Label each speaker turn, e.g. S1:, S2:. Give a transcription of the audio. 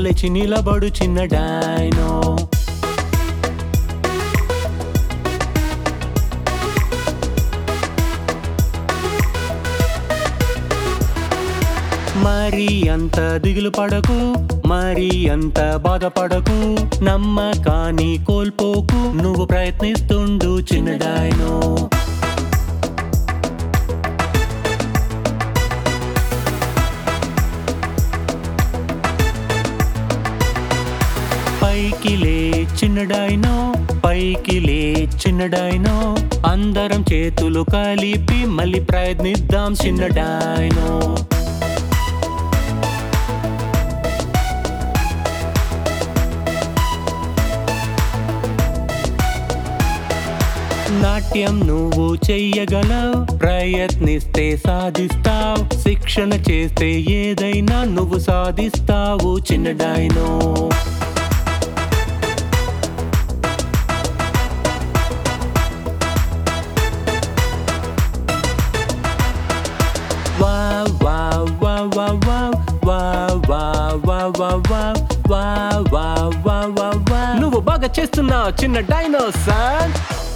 S1: లేచి నిలబడు చిన్న డైనో మరి అంత దిగులు పడకు మరి అంత బాధపడకు నమ్మకాన్ని కోల్పోకు నువ్వు ప్రయత్నిస్తుండు చిన్న డైనో పైకి లే చిన్నడాయినో పైకి లే చిన్నడాయినో అందరం చేతులు కలిపి మళ్ళీ ప్రయత్నిద్దాం చిన్నడాయినో నాట్యం నువ్వు చెయ్యగలవు ప్రయత్నిస్తే సాధిస్తావు శిక్షణ చేస్తే ఏదైనా నువ్వు సాధిస్తావు చిన్నడాయినో Wow, wow, wow, wow, wow, wow, wow, wow, wow, wow, wow, wow, wow, wow, wow. నువ్వు బాగా చేస్తున్నావు చిన్న డైనోసార్